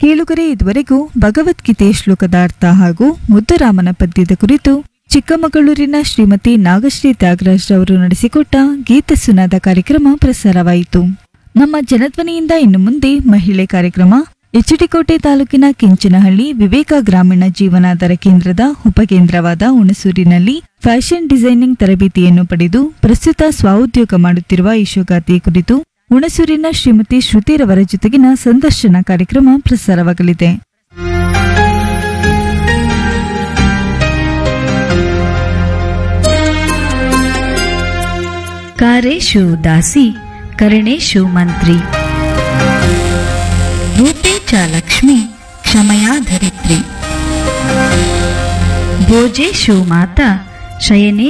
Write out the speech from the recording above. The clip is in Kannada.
ಕೇಳುಗರೆ ಇದುವರೆಗೂ ಭಗವದ್ಗೀತೆ ಶ್ಲೋಕದ ಅರ್ಥ ಹಾಗೂ ಮುದ್ದುರಾಮನ ಪದ್ಯದ ಕುರಿತು ಚಿಕ್ಕಮಗಳೂರಿನ ಶ್ರೀಮತಿ ನಾಗಶ್ರೀ ತ್ಯಾಗರಾಜ್ ರವರು ನಡೆಸಿಕೊಟ್ಟ ಗೀತ ಸುನಾದ ಕಾರ್ಯಕ್ರಮ ಪ್ರಸಾರವಾಯಿತು ನಮ್ಮ ಜನಧ್ವನಿಯಿಂದ ಇನ್ನು ಮುಂದೆ ಮಹಿಳೆ ಕಾರ್ಯಕ್ರಮ ಎಚ್ಡಿಕೋಟೆ ತಾಲೂಕಿನ ಕೆಂಚನಹಳ್ಳಿ ವಿವೇಕ ಗ್ರಾಮೀಣ ಜೀವನಾಧಾರ ಕೇಂದ್ರದ ಉಪಕೇಂದ್ರವಾದ ಹುಣಸೂರಿನಲ್ಲಿ ಫ್ಯಾಷನ್ ಡಿಸೈನಿಂಗ್ ತರಬೇತಿಯನ್ನು ಪಡೆದು ಪ್ರಸ್ತುತ ಸ್ವಉದ್ಯೋಗ ಮಾಡುತ್ತಿರುವ ಯಶೋಗಾತಿ ಕುರಿತು ಹುಣಸೂರಿನ ಶ್ರೀಮತಿ ಶ್ರುತಿರವರ ಜೊತೆಗಿನ ಸಂದರ್ಶನ ಕಾರ್ಯಕ್ರಮ ಪ್ರಸಾರವಾಗಲಿದೆ ಕಾರೇಶು ದಾಸಿ ಕರಣೇಶು ಮಂತ್ರಿ ರೂಪೇ ಚ ಲಕ್ಷ್ಮಿ ಕ್ಷಮಯಾ ಧರಿತ್ರಿ ಭೋಜೇಶು ಮಾತಾ ಶಯನೇ